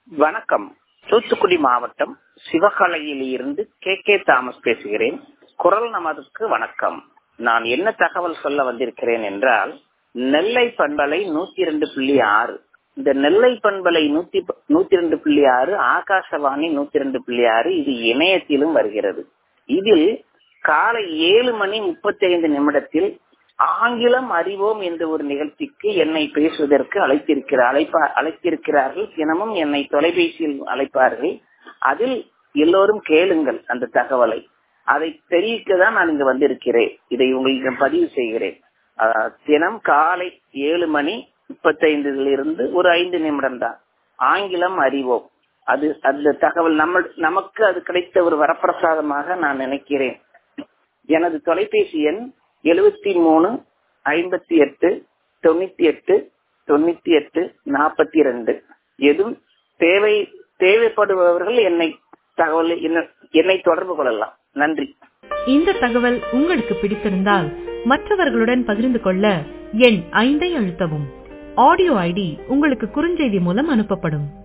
வணக்கம் தூத்துக்குடி மாவட்டம் சிவகலையில் இருந்து கே கே தாமஸ் பேசுகிறேன் குரல் நமதுக்கு வணக்கம் நான் என்ன தகவல் சொல்ல வந்திருக்கிறேன் என்றால் நெல்லை பண்பலை நூத்தி இரண்டு புள்ளி ஆறு இந்த நெல்லை பண்பலை நூத்தி நூத்தி இரண்டு புள்ளி ஆறு ஆகாசவாணி நூத்தி இரண்டு புள்ளி ஆறு இது இணையத்திலும் வருகிறது இதில் காலை ஏழு மணி முப்பத்தி ஐந்து நிமிடத்தில் ஆங்கிலம் அறிவோம் என்ற ஒரு நிகழ்ச்சிக்கு என்னை பேசுவதற்கு அழைத்திருக்கிற அழைப்பா அழைத்திருக்கிறார்கள் தினமும் என்னை தொலைபேசியில் அழைப்பார்கள் அதில் எல்லோரும் கேளுங்கள் அந்த தகவலை அதை தெரிவிக்க தான் நான் இங்கு வந்திருக்கிறேன் இதை உங்களுக்கு பதிவு செய்கிறேன் தினம் காலை ஏழு மணி முப்பத்தைந்துல இருந்து ஒரு ஐந்து நிமிடம் தான் ஆங்கிலம் அறிவோம் அது அந்த தகவல் நம்ம நமக்கு அது கிடைத்த ஒரு வரப்பிரசாதமாக நான் நினைக்கிறேன் எனது தொலைபேசி எண் எழுபத்தி மூணு ஐம்பத்தி எட்டு தொண்ணூத்தி எட்டு தொண்ணூத்தி எட்டு நாற்பத்தி ரெண்டு எதுவும் தேவை தேவைப்படுபவர்கள் என்னை தகவல் என்னை தொடர்பு கொள்ளலாம் நன்றி இந்த தகவல் உங்களுக்கு பிடித்திருந்தால் மற்றவர்களுடன் பகிர்ந்து கொள்ள எண் ஐந்தை அழுத்தவும் ஆடியோ ஐடி உங்களுக்கு குறுஞ்செய்தி மூலம் அனுப்பப்படும்